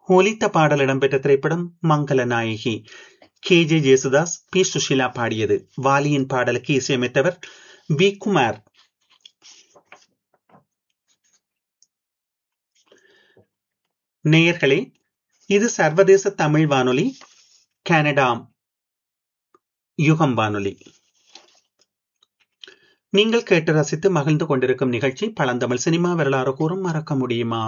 ஒலித்த பாடல் இடம்பெற்ற திரைப்படம் Mangala Nayagi K J Yesudas P Susheela பாடியது வாலியின் பாடலுக்கு இசையமைத்தவர் வி குமார் நேயர்களே இது சர்வதேச தமிழ் வானொலி கனடா யுகம் வானொலி நீங்கள் கேட்டு ரசித்து மகிழ்ந்து கொண்டிருக்கும் நிகழ்ச்சி பழந்தமிழ் சினிமா வரலாறு கூறும் மறக்க முடியுமா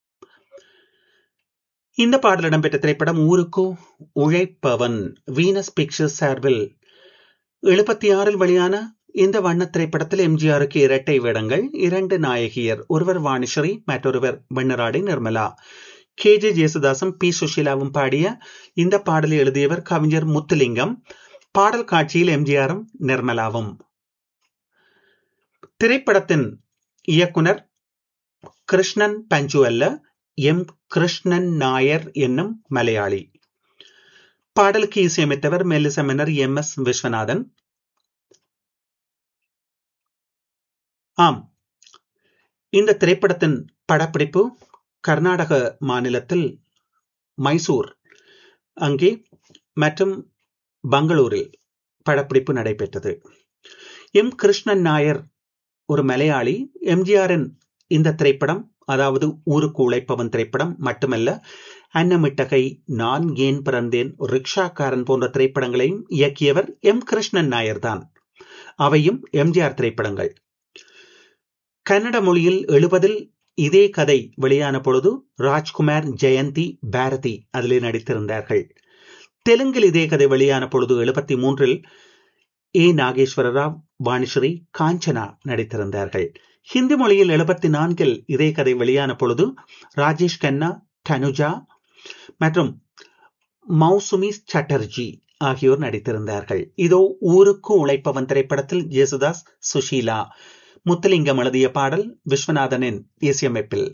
இந்த பாடல் இடம்பெற்ற திரைப்படம் ஊருக்கு உழைப்பவன் வீனஸ் பிக்சர்ஸ் சார்பில் எழுபத்தி ஆறில் வெளியான இந்த வண்ண திரைப்படத்தில் எம்ஜிஆருக்கு இரட்டை வேடங்கள் இரண்டு நாயகியர் ஒருவர் வாணிஸ்வரி மற்றொருவர் வெண்ணராடை நிர்மலா கே ஜே ஜேசுதாசும் பி சுஷீலாவும் பாடிய இந்த பாடலை எழுதியவர் கவிஞர் முத்துலிங்கம் பாடல் காட்சியில் எம்ஜிஆரும் நிர்மலாவும் திரைப்படத்தின் இயக்குனர் கிருஷ்ணன் பஞ்சு அல்ல எம் கிருஷ்ணன் நாயர் என்னும் மலையாளி பாடலுக்கு இசையமைத்தவர் மெல்லிசமினர் எம் எஸ் விஸ்வநாதன் ஆம் இந்த திரைப்படத்தின் படப்பிடிப்பு கர்நாடக மாநிலத்தில் மைசூர் அங்கே மற்றும் பெங்களூரில் படப்பிடிப்பு நடைபெற்றது எம் கிருஷ்ணன் நாயர் ஒரு மலையாளி எம்ஜிஆரின் இந்த திரைப்படம் அதாவது ஊருக்கு உழைப்பவன் திரைப்படம் மட்டுமல்ல அன்னமிட்டகை நான் ஏன் பிறந்தேன் ரிக்ஷாக்காரன் போன்ற திரைப்படங்களையும் இயக்கியவர் எம் கிருஷ்ணன் நாயர் தான் அவையும் எம்ஜிஆர் திரைப்படங்கள் கன்னட மொழியில் எழுபதில் இதே கதை வெளியான பொழுது ராஜ்குமார் ஜெயந்தி பாரதி அதிலே நடித்திருந்தார்கள் தெலுங்கில் இதே கதை வெளியான பொழுது எழுபத்தி மூன்றில் ஏ நாகேஸ்வர ராவ் வாணிஸ்வரி காஞ்சனா நடித்திருந்தார்கள் ஹிந்தி மொழியில் எழுபத்தி நான்கில் இதே கதை வெளியான பொழுது ராஜேஷ் கண்ணா தனுஜா மற்றும் மௌசுமி சட்டர்ஜி ஆகியோர் நடித்திருந்தார்கள் இதோ ஊருக்கு உழைப்பவன் திரைப்படத்தில் ஜேசுதாஸ் சுஷீலா முத்துலிங்கம் எழுதிய பாடல் விஸ்வநாதனின் இசையமைப்பில்